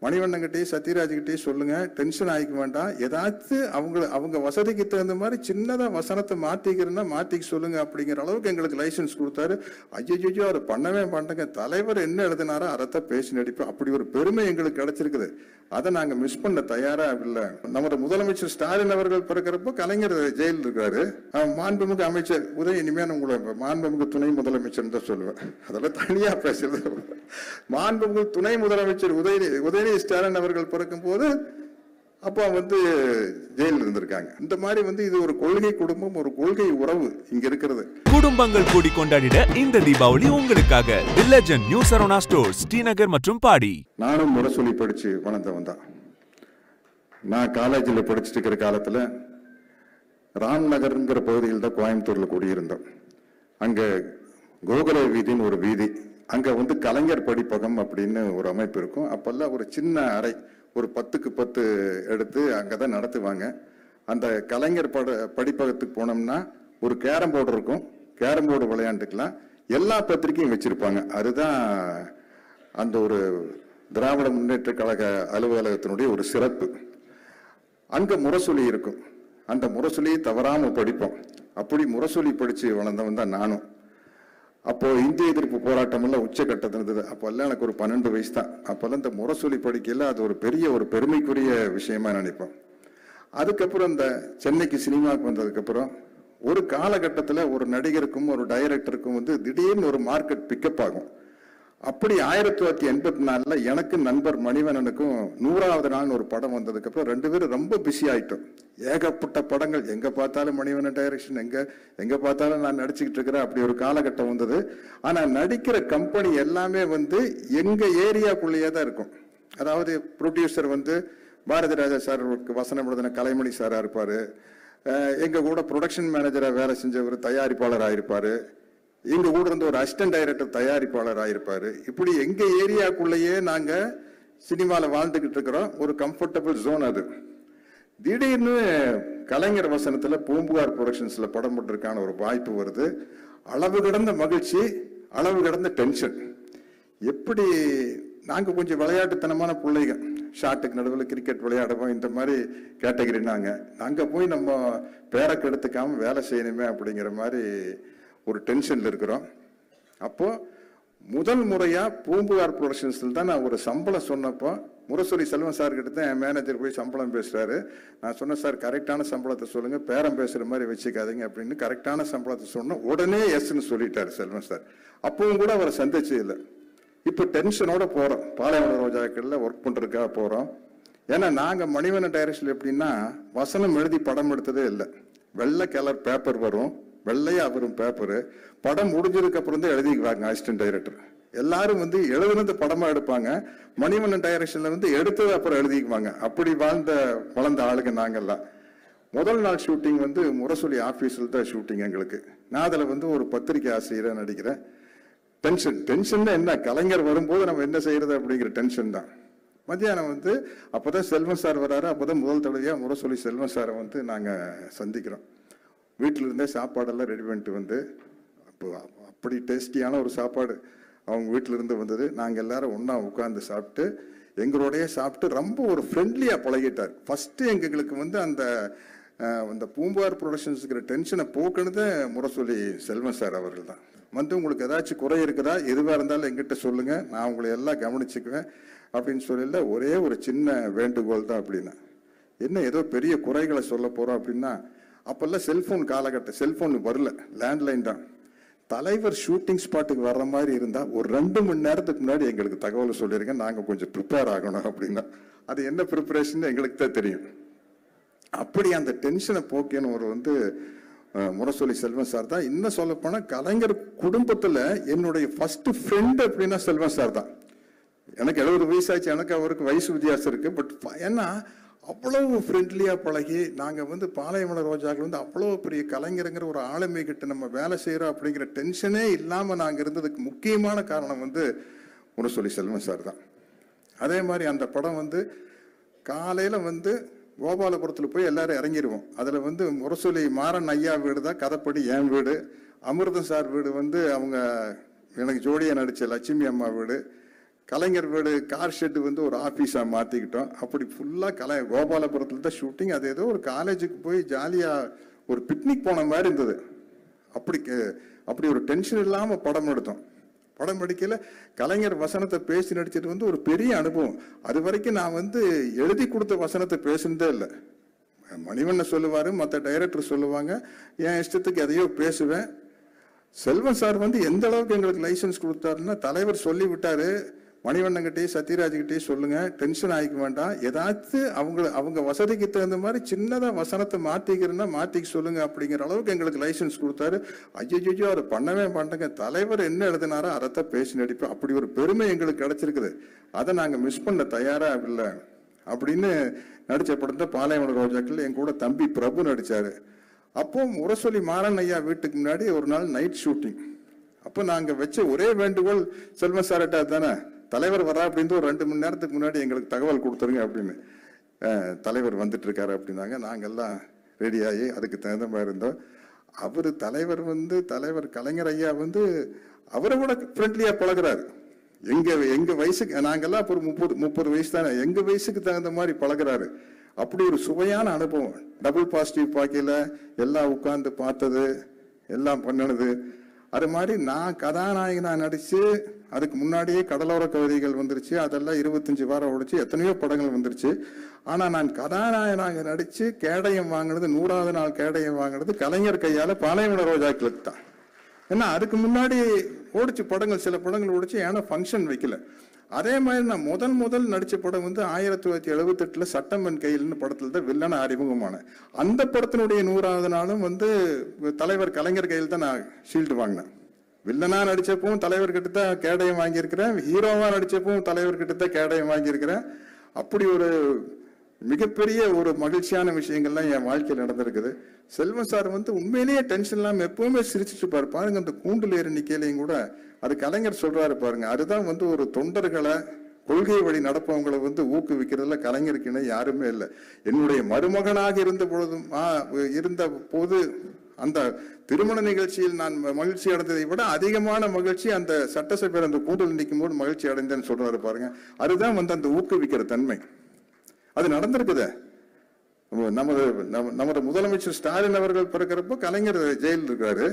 மணிவண்ணங்கிட்டயும் சத்யராஜ்கிட்டயும் சொல்லுங்க டென்ஷன் ஆகிக்க வேண்டாம் ஏதாச்சும் அவங்க அவங்க வசதிக்கு தகுந்த மாதிரி சின்னதா வசனத்தை மாத்திக்கிறேன்னா மாத்திக்க சொல்லுங்க அப்படிங்கிற அளவுக்கு எங்களுக்கு லைசன்ஸ் கொடுத்தாரு ஐயோ அதை பண்ணவே மாட்டேங்க தலைவர் என்ன எழுதினாரோ அதைத்தான் பேசி நடிப்போம் அப்படி ஒரு பெருமை எங்களுக்கு கிடைச்சிருக்குது அதை நாங்க மிஸ் பண்ண தயாரா இல்லை நமது முதலமைச்சர் ஸ்டாலின் அவர்கள் பிறக்கிறப்போ கலைஞர் ஜெயிலில் இருக்காரு அஹ் மாண்புமிகு அமைச்சர் உதய இனிமே நான் உங்களை மாண்புமிகு துணை முதலமைச்சர் தான் சொல்லுவேன் அதெல்லாம் தனியா பேசுறது மாண்புமிகு துணை முதலமைச்சர் உதயநிதி உதயநிதி ஸ்டாலின் அவர்கள் பிறக்கும் போது அப்போ வந்து ஜெயிலில் இருந்திருக்காங்க இந்த மாதிரி வந்து இது ஒரு கொள்கை குடும்பம் ஒரு கொள்கை உறவு இங்க இருக்கிறது குடும்பங்கள் கூடி கொண்டாடிட இந்த தீபாவளி உங்களுக்காக the legend new Saravana stores Srinagar மற்றும் பாடி நானும் முரசொலி படிச்சு வளர்ந்தவன் தான் நான் காலேஜில் படிச்சுட்டு இருக்கிற காலத்துல ராம்நகர்ங்கிற பகுதியில் தான் கோயம்புத்தூர்ல குடியிருந்தோம் அங்க கோகுல வீதின்னு ஒரு வீதி அங்க வந்து கலைஞர் படிப்பகம் அப்படின்னு ஒரு அமைப்பு இருக்கும் அப்பெல்லாம் ஒரு சின்ன அறை ஒரு பத்துக்கு பத்து எடுத்து அங்கதான் நடத்துவாங்க அந்த கலைஞர் பட படிப்பகத்துக்கு போனோம்னா ஒரு கேரம் போர்டு இருக்கும் கேரம் போர்டு விளையாண்டுக்கலாம் எல்லா பத்திரிக்கையும் வச்சிருப்பாங்க அதுதான் அந்த ஒரு திராவிட முன்னேற்ற கழக அலுவலகத்தினுடைய ஒரு சிறப்பு அங்க முரசொலி இருக்கும் அந்த முரசொலியை தவறாம படிப்போம் அப்படி முரசொலி படிச்சு வளர்ந்தவன் தான் நானும் அப்போ இந்திய எதிர்ப்பு போராட்டம் எல்லாம் உச்சக்கட்டத்தில் இருந்தது அப்பெல்லாம் எனக்கு ஒரு பன்னெண்டு வயசு தான் அப்பெல்லாம் இந்த முரசொலி படிக்கையில அது ஒரு பெரிய ஒரு பெருமைக்குரிய விஷயமா நினைப்போம் அதுக்கப்புறம் இந்த சென்னைக்கு சினிமாவுக்கு வந்ததுக்கப்புறம் ஒரு காலகட்டத்தில் ஒரு நடிகருக்கும் ஒரு டைரக்டருக்கும் வந்து திடீர்னு ஒரு மார்க்கெட் பிக்கப் ஆகும் அப்படி ஆயிரத்தி தொள்ளாயிரத்தி எண்பத்தி நாலுல எனக்கு நண்பர் மணிவண்ணனுக்கும் நூறாவது நாள் ஒரு படம் வந்ததுக்கு அப்புறம் ரெண்டு பேரும் ரொம்ப பிஸி ஆயிட்டோம் ஏகப்பட்ட படங்கள் எங்க பார்த்தாலும் மணிவண்ணன் டைரக்ஷன் எங்க எங்க பார்த்தாலும் நான் நடிச்சுக்கிட்டு இருக்கிறேன் அப்படி ஒரு காலகட்டம் வந்தது ஆனா நடிக்கிற கம்பெனி எல்லாமே வந்து எங்க ஏரியாக்குள்ளேயே தான் இருக்கும் அதாவது ப்ரொடியூசர் வந்து பாரதி ராஜா சார் வசனம் எழுதின கலைமணி சாரா இருப்பாரு அஹ் எங்க கூட ப்ரொடக்ஷன் மேனேஜரா வேலை செஞ்சவர் தயாரிப்பாளராக இருப்பாரு எங்க கூட இருந்த ஒரு அசிஸ்டன்ட் டைரக்டர் தயாரிப்பாளராக இருப்பாரு இப்படி எங்க ஏரியாக்குள்ளேயே நாங்க சினிமாவில் வாழ்ந்துகிட்டு இருக்கிறோம் ஒரு கம்ஃபர்டபுள் ஜோன் அது திடீர்னு கலைஞர் வசனத்துல பூம்புகார் ப்ரொடக்ஷன்ஸ்ல படம் போட்டிருக்கான ஒரு வாய்ப்பு வருது அளவு கடந்த மகிழ்ச்சி அளவு கடந்த டென்ஷன் எப்படி நாங்க கொஞ்சம் விளையாட்டுத்தனமான பிள்ளைங்க ஷாட்டுக்கு நடுவில் கிரிக்கெட் விளையாடுவோம் இந்த மாதிரி கேட்டகரி நாங்க அங்க போய் நம்ம பேரை கெடுத்துக்காம வேலை செய்யணுமே அப்படிங்கிற மாதிரி ஒரு டென்ஷன்ல இருக்கிறோம் அப்போ முதல் முறையா பூம்புகார் ப்ரொடக்ஷன்ஸ்ல தான் நான் ஒரு சம்பளம் சொன்னப்போ முரசொலி செல்வன் சார் கிட்ட தான் என் மேனேஜர் போய் சம்பளம் பேசுறாரு நான் சொன்னேன் சார் கரெக்டான சம்பளத்தை சொல்லுங்க பேரம் பேசுற மாதிரி வச்சுக்காதீங்க அப்படின்னு கரெக்டான சம்பளத்தை சொன்னேன் உடனே எஸ்ன்னு சொல்லிட்டாரு செல்வன் சார் அப்பவும் கூட அவரை சந்திச்சே இல்லை இப்போ டென்ஷனோட போறோம் பாலைவன ரோஜாக்கள்ல ஒர்க் பண்றதுக்காக போறோம் ஏன்னா நாங்க மணிவன டைரக்ஷன் எப்படின்னா வசனம் எழுதி படம் எடுத்ததே இல்லை வெள்ளை கலர் பேப்பர் வரும் வெள்ளையா வரும் பேப்பரு படம் முடிஞ்சதுக்கு அப்புறம் தான் எழுதிக்குவாங்க அசிஸ்டன்ட் டைரக்டர் எல்லாரும் வந்து எழுதுனது படமா எடுப்பாங்க மணிவண்ணன் டைரக்ஷன்ல வந்து எடுத்தது அப்புறம் எழுதிக்குவாங்க அப்படி வாழ்ந்த வளர்ந்த ஆளுங்க நாங்கெல்லாம் முதல் நாள் ஷூட்டிங் வந்து முரசொலி ஆஃபீஸில் தான் ஷூட்டிங் எங்களுக்கு நான் அதில் வந்து ஒரு பத்திரிக்கை ஆசிரியராக நடிக்கிறேன் டென்ஷன் டென்ஷன் என்ன கலைஞர் வரும்போது நம்ம என்ன செய்யறது அப்படிங்கிற டென்ஷன் தான் மத்தியானம் வந்து அப்போதான் செல்வம் சார் வராரு அப்போதான் முதல் தடவையாக முரசொலி செல்வம் சாரை வந்து நாங்கள் சந்திக்கிறோம் வீட்டில இருந்தே சாப்பாடெல்லாம் ரெடி பண்ணிட்டு வந்து அப்போ அப்படி டேஸ்டியான ஒரு சாப்பாடு அவங்க வீட்டில இருந்து வந்தது நாங்கள் எல்லாரும் ஒன்றா உட்காந்து சாப்பிட்டு எங்களோடய சாப்பிட்டு ரொம்ப ஒரு ஃப்ரெண்ட்லியாக பழகிட்டார் ஃபஸ்ட்டு எங்களுக்கு வந்து அந்த அஹ், அந்த பூம்பார் ப்ரொடக்ஷன்ஸுக்கிற டென்ஷனை போக்குனது முரசொலி செல்வன் சார் அவர்கள் தான் வந்து உங்களுக்கு ஏதாச்சும் குறை இருக்குதா எதுவாக இருந்தாலும் எங்கிட்ட சொல்லுங்க நான் உங்களை எல்லாம் கவனிச்சுக்குவேன் அப்படின்னு சொல்லல ஒரே ஒரு சின்ன வேண்டுகோள் தான் அப்படின்னா என்ன ஏதோ பெரிய குறைகளை சொல்ல போறோம் அப்படின்னா அப்பெல்லாம் செல்போன் காலகட்டம் செல்போன் வரல லேண்ட்லைன் தான் தலைவர் ஷூட்டிங் ஸ்பாட்டுக்கு வர்ற மாதிரி இருந்தா ஒரு ரெண்டு மணி நேரத்துக்கு முன்னாடி எங்களுக்கு தகவல் சொல்லியிருக்கேன் நாங்க கொஞ்சம் ப்ரிப்பேர் ஆகணும் அப்படின்னா அது என்ன ப்ரிப்பரேஷன் எங்களுக்கு தான் தெரியும் அப்படி அந்த டென்ஷனை போக்கின ஒரு வந்து அஹ், முரசொலி செல்வன் சார் தான் இன்னும் சொல்ல போனா கலைஞர் குடும்பத்துல என்னுடைய ஃபர்ஸ்ட் ஃப்ரெண்ட் அப்படின்னா செல்வன் சார் தான் எனக்கு எழுபது வயசாச்சு எனக்கு அவருக்கு வயசு வித்தியாசம் இருக்கு பட் ஏன்னா அவ்வளவு ஃப்ரெண்ட்லியா பழகி நாங்க வந்து பாளையமல ரோஜாக்கள் வந்து அவ்வளவு பெரிய கலைஞருங்கிற ஒரு ஆளுமை கிட்ட நம்ம வேலை செய்யறோம் அப்படிங்கிற டென்ஷனே இல்லாம நாங்க இருந்ததுக்கு முக்கியமான காரணம் வந்து முரசொலி செல்வன் சார் தான் அதே மாதிரி அந்த படம் வந்து காலையில வந்து கோபாலபுரத்தில் போய் எல்லாரும் இறங்கிடுவோம் அதுல வந்து முரசொலி மாறன் ஐயா வீடு தான் கதைப்படி என் வீடு அமிர்தம் சார் வீடு வந்து அவங்க எனக்கு ஜோடியா நடிச்ச லட்சுமி அம்மா வீடு கலைஞர் வீடு கார் ஷெட்டு வந்து ஒரு ஆஃபீஸாக மாற்றிக்கிட்டோம் அப்படி ஃபுல்லாக கலை கோபாலபுரத்தில் தான் ஷூட்டிங் அது ஏதோ ஒரு காலேஜுக்கு போய் ஜாலியாக ஒரு பிக்னிக் போன மாதிரி இருந்தது அப்படி கே- அப்படி ஒரு டென்ஷன் இல்லாமல் படம் எடுத்தோம் படம் படிக்கல கலைஞர் வசனத்தை பேசி நடிச்சது வந்து ஒரு பெரிய அனுபவம் அது வரைக்கும் நான் வந்து எழுதி கொடுத்த வசனத்தை பேசுனதே இல்லை மணிவண்ணன் சொல்லுவாரு மற்ற டைரக்டர் சொல்லுவாங்க என் இஷ்டத்துக்கு எதையோ பேசுவேன் செல்வன் சார் வந்து எந்த அளவுக்கு எங்களுக்கு லைசன்ஸ் கொடுத்தாருன்னா தலைவர் சொல்லி விட்டாரு மணிவண்ணங்கிட்டே சத்யராஜ்கிட்டே சொல்லுங்க டென்ஷன் ஆகிக்க வேண்டாம் ஏதாச்சும் அவங்க அவங்க வசதிக்கு தகுந்த மாதிரி சின்னதா வசனத்தை மாத்திக்கிறேன்னா மாத்திக்க சொல்லுங்க அப்படிங்கிற அளவுக்கு எங்களுக்கு லைசன்ஸ் கொடுத்தாரு ஐயோ அதை பண்ணவே மாட்டேங்க தலைவர் என்ன எழுதினாரோ அதைத்தான் பேசி நடிப்போம் அப்படி ஒரு பெருமை எங்களுக்கு கிடைச்சிருக்குது அதை நாங்க மிஸ் பண்ண தயாரா இல்லை அப்படின்னு நடிச்ச படம் தான் பாளையமோட ரோஜாக்கள் என் கூட தம்பி பிரபு நடிச்சாரு அப்போ முரசொலி மாறன் ஐயா வீட்டுக்கு முன்னாடி ஒரு நாள் நைட் ஷூட்டிங் அப்போ நாங்க வச்ச ஒரே வேண்டுகோள் செல்வன் சார்கிட்ட தானே தலைவர் வரா அப்படின்னு ஒரு ரெண்டு மணி நேரத்துக்கு முன்னாடி எங்களுக்கு தகவல் கொடுத்துருங்க அப்படின்னு அஹ், தலைவர் வந்துட்டு இருக்காரு அப்படின்னாங்க நாங்கெல்லாம் ரெடி ஆகி அதுக்கு தகுந்த மாதிரி இருந்தோம் அவர் தலைவர் வந்து தலைவர் கலைஞர் ஐயா வந்து அவரை விட ஃப்ரெண்ட்லியா பழகுறாரு எங்க எங்க வயசுக்கு நாங்கெல்லாம் இப்போ ஒரு முப்பது முப்பது வயசு தானே எங்க வயசுக்கு தகுந்த மாதிரி பழகுறாரு அப்படி ஒரு சுவையான அனுபவம் டபுள் பாசிட்டிவ் பார்க்கல எல்லாம் உட்கார்ந்து பார்த்தது எல்லாம் பண்ணினது அது மாதிரி நான் கதாநாயகனா நடிச்சு அதுக்கு முன்னாடியே கடலோர கவிதைகள் வந்துருச்சு அதெல்லாம் இருபத்தஞ்சு வாரம் ஓடிச்சு எத்தனையோ படங்கள் வந்துருச்சு ஆனா நான் கதாநாயகனாக நடிச்சு கேடயம் வாங்கினது நூறாவது நாள் கேடயம் வாங்கினது கலைஞர் கையால பாளையமட ரோஜாக்களுக்கு தான் ஏன்னா அதுக்கு முன்னாடி ஓடிச்சு படங்கள் சில படங்கள் ஓடிச்சு ஏன்னா ஃபங்க்ஷன் வைக்கல அதே மாதிரி நான் முதல் முதல் நடிச்ச படம் வந்து ஆயிரத்தி தொள்ளாயிரத்தி எழுபத்தெட்டுல சட்டமன் கையில்னு படத்துல தான் வில்லன அறிமுகமானேன் அந்த படத்தினுடைய நூறாவது நாளும் வந்து தலைவர் கலைஞர் கையில் தான் நான் ஷீல்டு வாங்கினேன் வில்லனா நடிச்சப்பவும் தலைவர் கிட்ட தான் கேடயம் வாங்கியிருக்கிறேன் ஹீரோவா நடிச்சப்பவும் தலைவர் கிட்ட தான் கேடயம் வாங்கியிருக்கிறேன் அப்படி ஒரு மிகப்பெரிய ஒரு மகிழ்ச்சியான விஷயங்கள்லாம் என் வாழ்க்கையில் நடந்திருக்குது செல்வம் சார் வந்து உண்மையிலேயே டென்ஷன் இல்லாம எப்பவுமே சிரிச்சிட்டு இருப்பாரு பாருங்க அந்த கூண்டில் ஏறி நிக்கையிலையும் கூட அது கலைஞர் சொல்றாரு பாருங்க அதுதான் வந்து ஒரு தொண்டர்களை கொள்கை வழி நடப்பவங்களை வந்து ஊக்குவிக்கிறதுல கலைஞருக்கு இணை யாருமே இல்லை என்னுடைய மருமகனாக இருந்த பொழுதும் ஆ, இருந்த போது அந்த திருமண நிகழ்ச்சியில் நான் ம- மகிழ்ச்சி அடைந்ததை விட அதிகமான மகிழ்ச்சி அந்த சட்டசபையில் அந்த கூண்டில் நிற்கும் போது மகிழ்ச்சி அடைந்தேன்னு சொல்றாரு பாருங்க அதுதான் வந்து அந்த ஊக்குவிக்கிற தன்மை அது நடந்திருக்குதே நம்ம- நமது நம்ம- நமது முதலமைச்சர் ஸ்டாலின் அவர்கள் பிறக்கிறப்போ கலைஞர் ஜெயிலில் இருக்காரு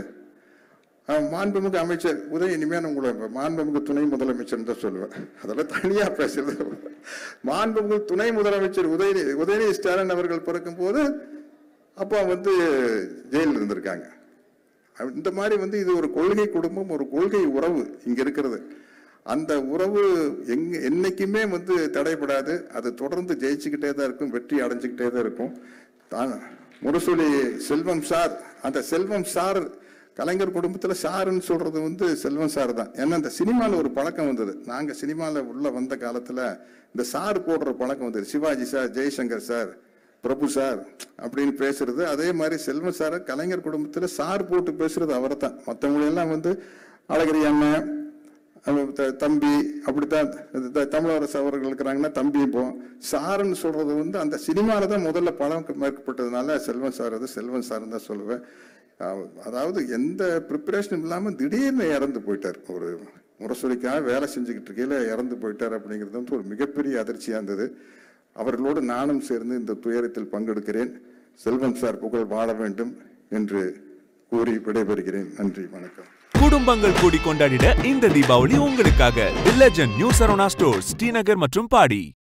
அஹ் மாண்புமிகு அமைச்சர் உதய இனிமேல் உங்களை மாண்புமிகு துணை முதலமைச்சர் தான் சொல்லுவேன் அதெல்லாம் தனியா பேசுறது மாண்புமிகு துணை முதலமைச்சர் உதய உதயநிதி ஸ்டாலின் அவர்கள் பிறக்கும் போது அப்போ வந்து ஜெயிலில் இருந்திருக்காங்க அவ- இந்த மாதிரி வந்து இது ஒரு கொள்கை குடும்பம் ஒரு கொள்கை உறவு இங்க இருக்கிறது அந்த உறவு எங்க என்னைக்குமே வந்து தடைபடாது அது தொடர்ந்து ஜெயிச்சுக்கிட்டே தான் இருக்கும் வெற்றி அடைஞ்சுக்கிட்டே தான் இருக்கும் தான் முரசொலி செல்வம் சார் அந்த செல்வம் சார் கலைஞர் குடும்பத்துல சாருன்னு சொல்றது வந்து செல்வம் சார் தான் ஏன்னா இந்த சினிமால ஒரு பழக்கம் வந்தது நாங்க சினிமால உள்ள வந்த காலத்துல இந்த சார் போடுற பழக்கம் வந்தது Sivaji sir Jaishankar sir Prabhu sir அப்படின்னு பேசுறது அதே மாதிரி செல்வம் சார் கலைஞர் குடும்பத்துல சார் போட்டு பேசுறது அவரை தான் மற்றவங்க எல்லாம் வந்து அழகிரி அண்ணன் அவன் த- தம்பி அப்படித்தான் இது த- தமிழரசு அவர்கள் இருக்கிறாங்கன்னா தம்பி இப்போ சாருன்னு சொல்றது வந்து அந்த சினிமால தான் முதல்ல படம் மேற்கப்பட்டதுனால செல்வன் சார் அது செல்வன் சார் தான் சொல்லுவேன் அஹ் அதாவது எந்த ப்ரிப்பரேஷனும் இல்லாமல் திடீர்னு இறந்து போயிட்டார் ஒரு முரசொலிக்காக வேலை செஞ்சுக்கிட்டு இருக்கையில இறந்து போயிட்டார் அப்படிங்கிறது வந்து ஒரு மிகப்பெரிய அதிர்ச்சியா இருந்தது அவர்களோடு நானும் சேர்ந்து இந்த துயரத்தில் பங்கெடுக்கிறேன் செல்வன் சார் புகழ் வாழ வேண்டும் என்று கூறி விடைபெறுகிறேன் நன்றி வணக்கம் குடும்பங்கள் கூடி கொண்டாடிட இந்த தீபாவளி உங்களுக்காக the legend new Saravana stores Srinagar மற்றும் பாடி